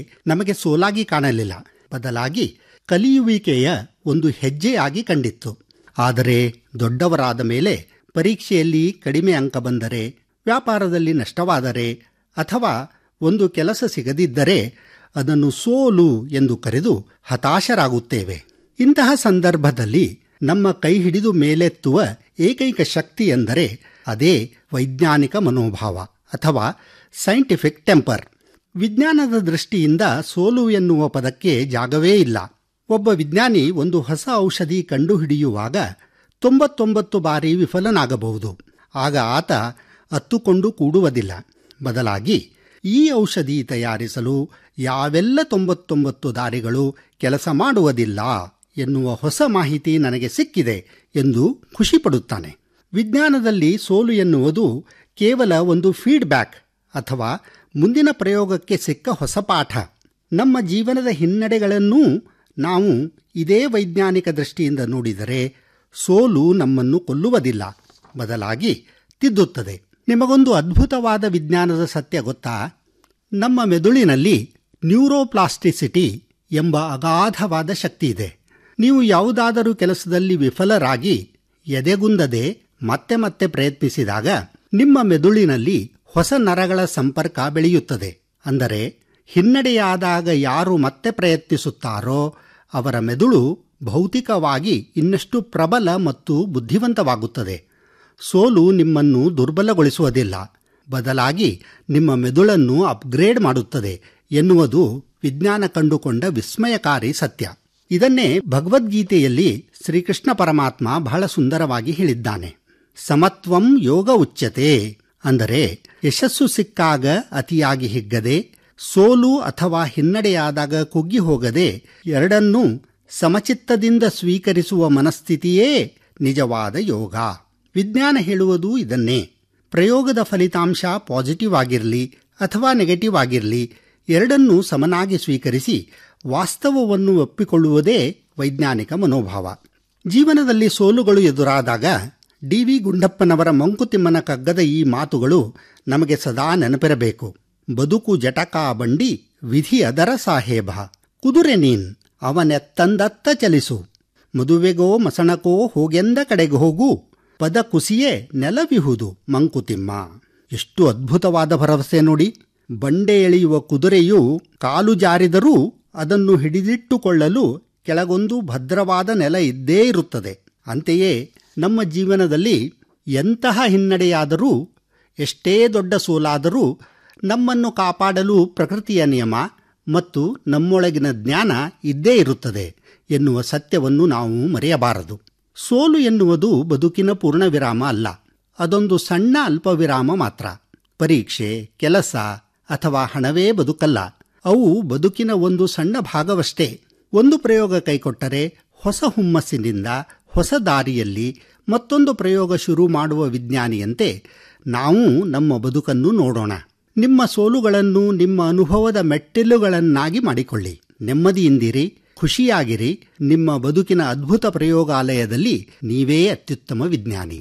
ನಮಗೆ ಸೋಲಾಗಿ ಕಾಣಲಿಲ್ಲ ಬದಲಾಗಿ ಕಲಿಯುವಿಕೆಯ ಒಂದು ಹೆಜ್ಜೆಯಾಗಿ ಕಂಡಿತ್ತು ಆದರೆ ದೊಡ್ಡವರಾದ ಮೇಲೆ ಪರೀಕ್ಷೆಯಲ್ಲಿ ಕಡಿಮೆ ಅಂಕ ಬಂದರೆ ವ್ಯಾಪಾರದಲ್ಲಿ ನಷ್ಟವಾದರೆ ಅಥವಾ ಒಂದು ಕೆಲಸ ಸಿಗದಿದ್ದರೆ ಅದನ್ನು ಸೋಲು ಎಂದು ಕರೆದು ಹತಾಶರಾಗುತ್ತೇವೆ ಇಂತಹ ಸಂದರ್ಭದಲ್ಲಿ ನಮ್ಮ ಕೈ ಹಿಡಿದು ಮೇಲೆತ್ತುವ ಏಕೈಕ ಶಕ್ತಿ ಎಂದರೆ ಅದೇ ವೈಜ್ಞಾನಿಕ ಮನೋಭಾವ ಅಥವಾ ಸೈಂಟಿಫಿಕ್ ಟೆಂಪರ್ ವಿಜ್ಞಾನದ ದೃಷ್ಟಿಯಿಂದ ಸೋಲು ಎನ್ನುವ ಪದಕ್ಕೆ ಜಾಗವೇ ಇಲ್ಲ ಒಬ್ಬ ವಿಜ್ಞಾನಿ ಒಂದು ಹೊಸ ಔಷಧಿ ಕಂಡುಹಿಡಿಯುವಾಗ ತೊಂಬತ್ತೊಂಬತ್ತು ಬಾರಿ ವಿಫಲನಾಗಬಹುದು ಆಗ ಆತ ಅತ್ತುಕೊಂಡು ಕೂಡುವುದಿಲ್ಲ ಬದಲಾಗಿ ಈ ಔಷಧಿ ತಯಾರಿಸಲು ಯಾವೆಲ್ಲ ತೊಂಬತ್ತೊಂಬತ್ತು ದಾರಿಗಳು ಕೆಲಸ ಮಾಡುವುದಿಲ್ಲ ಎನ್ನುವ ಹೊಸ ಮಾಹಿತಿ ನನಗೆ ಸಿಕ್ಕಿದೆ ಎಂದು ಖುಷಿಪಡುತ್ತಾನೆ ವಿಜ್ಞಾನದಲ್ಲಿ ಸೋಲು ಎನ್ನುವುದು ಕೇವಲ ಒಂದು ಫೀಡ್ಬ್ಯಾಕ್ ಅಥವಾ ಮುಂದಿನ ಪ್ರಯೋಗಕ್ಕೆ ಸಿಕ್ಕ ಹೊಸ ಪಾಠ ನಮ್ಮ ಜೀವನದ ಹಿನ್ನಡೆಗಳನ್ನೂ ನಾವು ಇದೇ ವೈಜ್ಞಾನಿಕ ದೃಷ್ಟಿಯಿಂದ ನೋಡಿದರೆ ಸೋಲು ನಮ್ಮನ್ನು ಕೊಲ್ಲುವುದಿಲ್ಲ ಬದಲಾಗಿ ತಿದ್ದುತ್ತದೆ ನಿಮಗೊಂದು ಅದ್ಭುತವಾದ ವಿಜ್ಞಾನದ ಸತ್ಯ ಗೊತ್ತಾ ನಮ್ಮ ಮೆದುಳಿನಲ್ಲಿ ನ್ಯೂರೋಪ್ಲಾಸ್ಟಿಸಿಟಿ ಎಂಬ ಅಗಾಧವಾದ ಶಕ್ತಿ ಇದೆ ನೀವು ಯಾವುದಾದರೂ ಕೆಲಸದಲ್ಲಿ ವಿಫಲರಾಗಿ ಎದೆಗುಂದದೆ ಮತ್ತೆ ಮತ್ತೆ ಪ್ರಯತ್ನಿಸಿದಾಗ ನಿಮ್ಮ ಮೆದುಳಿನಲ್ಲಿ ಹೊಸ ನರಗಳ ಸಂಪರ್ಕ ಬೆಳೆಯುತ್ತದೆ ಅಂದರೆ ಹಿನ್ನಡೆಯಾದಾಗ ಯಾರು ಮತ್ತೆ ಪ್ರಯತ್ನಿಸುತ್ತಾರೋ ಅವರ ಮೆದುಳು ಭೌತಿಕವಾಗಿ ಇನ್ನಷ್ಟು ಪ್ರಬಲ ಮತ್ತು ಬುದ್ಧಿವಂತವಾಗುತ್ತದೆ ಸೋಲು ನಿಮ್ಮನ್ನು ದುರ್ಬಲಗೊಳಿಸುವುದಿಲ್ಲ ಬದಲಾಗಿ ನಿಮ್ಮ ಮೆದುಳನ್ನು ಅಪ್ಗ್ರೇಡ್ ಮಾಡುತ್ತದೆ ಎನ್ನುವುದು ವಿಜ್ಞಾನ ಕಂಡುಕೊಂಡ ವಿಸ್ಮಯಕಾರಿ ಸತ್ಯ ಇದನ್ನೇ ಭಗವದ್ಗೀತೆಯಲ್ಲಿ ಶ್ರೀಕೃಷ್ಣ ಪರಮಾತ್ಮ ಬಹಳ ಸುಂದರವಾಗಿ ಹೇಳಿದ್ದಾನೆ ಸಮತ್ವಂ ಯೋಗ ಉಚ್ಯತೆ ಅಂದರೆ ಯಶಸ್ಸು ಸಿಕ್ಕಾಗ ಅತಿಯಾಗಿ ಹಿಗ್ಗದೆ ಸೋಲು ಅಥವಾ ಹಿನ್ನಡೆಯಾದಾಗ ಕುಗ್ಗಿ ಹೋಗದೆ ಎರಡನ್ನೂ ಸಮಚಿತ್ತದಿಂದ ಸ್ವೀಕರಿಸುವ ಮನಸ್ಥಿತಿಯೇ ನಿಜವಾದ ಯೋಗ ವಿಜ್ಞಾನ ಹೇಳುವುದು ಇದನ್ನೇ ಪ್ರಯೋಗದ ಫಲಿತಾಂಶ ಪಾಸಿಟಿವ್ ಆಗಿರಲಿ ಅಥವಾ ನೆಗೆಟಿವ್ ಆಗಿರಲಿ ಎರಡನ್ನೂ ಸಮನಾಗಿ ಸ್ವೀಕರಿಸಿ ವಾಸ್ತವವನ್ನು ಒಪ್ಪಿಕೊಳ್ಳುವುದೇ ವೈಜ್ಞಾನಿಕ ಮನೋಭಾವ ಜೀವನದಲ್ಲಿ ಸೋಲುಗಳು ಎದುರಾದಾಗ ಡಿ ವಿ ಗುಂಡಪ್ಪನವರ ಮಂಕುತಿಮ್ಮನ ಕಗ್ಗದ ಈ ಮಾತುಗಳು ನಮಗೆ ಸದಾ ನೆನಪಿರಬೇಕು ಬದುಕು ಜಟಕಾ ಬಂಡಿ ವಿಧಿ ಅದರ ಸಾಹೇಬ ಕುದುರೆ ನೀನ್ ಅವನೆತ್ತಂದತ್ತ ಚಲಿಸು ಮದುವೆಗೋ ಮಸಣಕೋ ಹೋಗೆಂದ ಕಡೆಗೆ ಹೋಗು ಪದ ಕುಸಿಯೇ ನೆಲವಿಹುದು ಮಂಕುತಿಮ್ಮ ಎಷ್ಟು ಅದ್ಭುತವಾದ ಭರವಸೆ ನೋಡಿ ಬಂಡೆ ಎಳೆಯುವ ಕುದುರೆಯು ಕಾಲು ಜಾರಿದರೂ ಅದನ್ನು ಹಿಡಿದಿಟ್ಟುಕೊಳ್ಳಲು ಕೆಳಗೊಂದು ಭದ್ರವಾದ ನೆಲ ಇದ್ದೇ ಇರುತ್ತದೆ ಅಂತೆಯೇ ನಮ್ಮ ಜೀವನದಲ್ಲಿ ಎಂತಹ ಹಿನ್ನಡೆಯಾದರೂ ಎಷ್ಟೇ ದೊಡ್ಡ ಸೋಲಾದರೂ ನಮ್ಮನ್ನು ಕಾಪಾಡಲು ಪ್ರಕೃತಿಯ ನಿಯಮ ಮತ್ತು ನಮ್ಮೊಳಗಿನ ಜ್ಞಾನ ಇದ್ದೇ ಇರುತ್ತದೆ ಎನ್ನುವ ಸತ್ಯವನ್ನು ನಾವು ಮರೆಯಬಾರದು ಸೋಲು ಎನ್ನುವುದು ಬದುಕಿನ ಪೂರ್ಣ ವಿರಾಮ ಅಲ್ಲ ಅದೊಂದು ಸಣ್ಣ ಅಲ್ಪ ವಿರಾಮ ಮಾತ್ರ ಪರೀಕ್ಷೆ ಕೆಲಸ ಅಥವಾ ಹಣವೇ ಬದುಕಲ್ಲ ಅವು ಬದುಕಿನ ಒಂದು ಸಣ್ಣ ಭಾಗವಷ್ಟೇ ಒಂದು ಪ್ರಯೋಗ ಕೈಕೊಟ್ಟರೆ ಹೊಸ ಹುಮ್ಮಸ್ಸಿನಿಂದ ಹೊಸ ದಾರಿಯಲ್ಲಿ ಮತ್ತೊಂದು ಪ್ರಯೋಗ ಶುರು ಮಾಡುವ ವಿಜ್ಞಾನಿಯಂತೆ ನಾವು ನಮ್ಮ ಬದುಕನ್ನು ನೋಡೋಣ ನಿಮ್ಮ ಸೋಲುಗಳನ್ನು ನಿಮ್ಮ ಅನುಭವದ ಮೆಟ್ಟಿಲುಗಳನ್ನಾಗಿ ಮಾಡಿಕೊಳ್ಳಿ ನೆಮ್ಮದಿಯಿಂದಿರಿ ಖುಷಿಯಾಗಿರಿ ನಿಮ್ಮ ಬದುಕಿನ ಅದ್ಭುತ ಪ್ರಯೋಗಾಲಯದಲ್ಲಿ ನೀವೇ ಅತ್ಯುತ್ತಮ ವಿಜ್ಞಾನಿ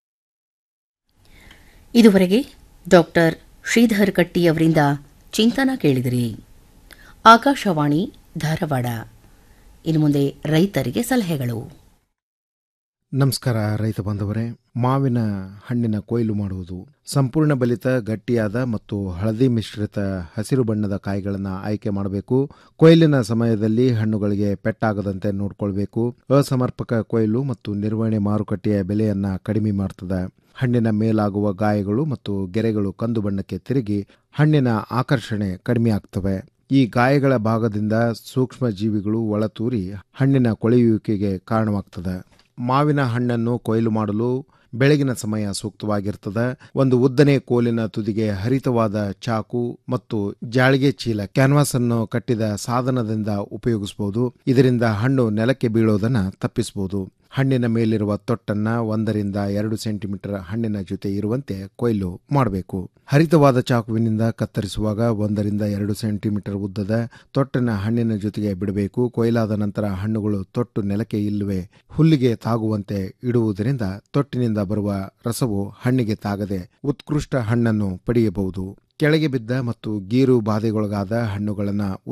ಇದುವರೆಗೆ ಡಾಕ್ಟರ್ ಶ್ರೀಧರ್ ಕಟ್ಟಿ ಅವರಿಂದ ಚಿಂತನ ಕೇಳಿದಿರಿ ಆಕಾಶವಾಣಿ ಧಾರವಾಡ ಇನ್ನು ಮುಂದೆ ರೈತರಿಗೆ ಸಲಹೆಗಳು ನಮಸ್ಕಾರ ರೈತ ಬಾಂಧವರೇ ಮಾವಿನ ಹಣ್ಣಿನ ಕೊಯ್ಲು ಮಾಡುವುದು ಸಂಪೂರ್ಣ ಬಲಿತ ಗಟ್ಟಿಯಾದ ಮತ್ತು ಹಳದಿ ಮಿಶ್ರಿತ ಹಸಿರು ಬಣ್ಣದ ಕಾಯಿಗಳನ್ನು ಆಯ್ಕೆ ಮಾಡಬೇಕು ಕೊಯ್ಲಿನ ಸಮಯದಲ್ಲಿ ಹಣ್ಣುಗಳಿಗೆ ಪೆಟ್ಟಾಗದಂತೆ ನೋಡಿಕೊಳ್ಬೇಕು ಅಸಮರ್ಪಕ ಕೊಯ್ಲು ಮತ್ತು ನಿರ್ವಹಣೆ ಮಾರುಕಟ್ಟೆಯ ಬೆಲೆಯನ್ನ ಕಡಿಮೆ ಮಾಡ್ತದೆ ಹಣ್ಣಿನ ಮೇಲಾಗುವ ಗಾಯಗಳು ಮತ್ತು ಗೆರೆಗಳು ಕಂದು ಬಣ್ಣಕ್ಕೆ ತಿರುಗಿ ಹಣ್ಣಿನ ಆಕರ್ಷಣೆ ಕಡಿಮೆ ಆಗ್ತವೆ ಈ ಗಾಯಗಳ ಭಾಗದಿಂದ ಸೂಕ್ಷ್ಮ ಜೀವಿಗಳು ಒಳತೂರಿ ಹಣ್ಣಿನ ಕೊಳೆಯುವಿಕೆಗೆ ಕಾರಣವಾಗ್ತದೆ ಮಾವಿನ ಹಣ್ಣನ್ನು ಕೊಯ್ಲು ಮಾಡಲು ಬೆಳಗಿನ ಸಮಯ ಸೂಕ್ತವಾಗಿರ್ತದೆ ಒಂದು ಉದ್ದನೆ ಕೋಲಿನ ತುದಿಗೆ ಹರಿತವಾದ ಚಾಕು ಮತ್ತು ಜಾಳಿಗೆ ಚೀಲ ಕ್ಯಾನ್ವಾಸ್ ಅನ್ನು ಕಟ್ಟಿದ ಸಾಧನದಿಂದ ಉಪಯೋಗಿಸಬಹುದು ಇದರಿಂದ ಹಣ್ಣು ನೆಲಕ್ಕೆ ಬೀಳೋದನ್ನ ತಪ್ಪಿಸಬಹುದು ಹಣ್ಣಿನ ಮೇಲಿರುವ ತೊಟ್ಟನ್ನ ಒಂದರಿಂದ ಎರಡು ಸೆಂಟಿಮೀಟರ್ ಹಣ್ಣಿನ ಜೊತೆ ಇರುವಂತೆ ಕೊಯ್ಲು ಮಾಡಬೇಕು ಹರಿತವಾದ ಚಾಕುವಿನಿಂದ ಕತ್ತರಿಸುವಾಗ ಒಂದರಿಂದ ಎರಡು ಸೆಂಟಿಮೀಟರ್ ಉದ್ದದ ತೊಟ್ಟನ್ನ ಹಣ್ಣಿನ ಜೊತೆಗೆ ಬಿಡಬೇಕು ಕೊಯ್ಲಾದ ನಂತರ ಹಣ್ಣುಗಳು ತೊಟ್ಟು ನೆಲಕ್ಕೆ ಇಲ್ಲವೇ ಹುಲ್ಲಿಗೆ ತಾಗುವಂತೆ ಇಡುವುದರಿಂದ ತೊಟ್ಟಿನಿಂದ ಬರುವ ರಸವು ಹಣ್ಣಿಗೆ ತಾಗದೆ ಉತ್ಕೃಷ್ಟ ಹಣ್ಣನ್ನು ಪಡೆಯಬಹುದು ಕೆಳಗೆ ಬಿದ್ದ ಮತ್ತು ಗೀರು ಬಾಧೆಗೊಳಗಾದ ಹಣ್ಣುಗಳನ್ನು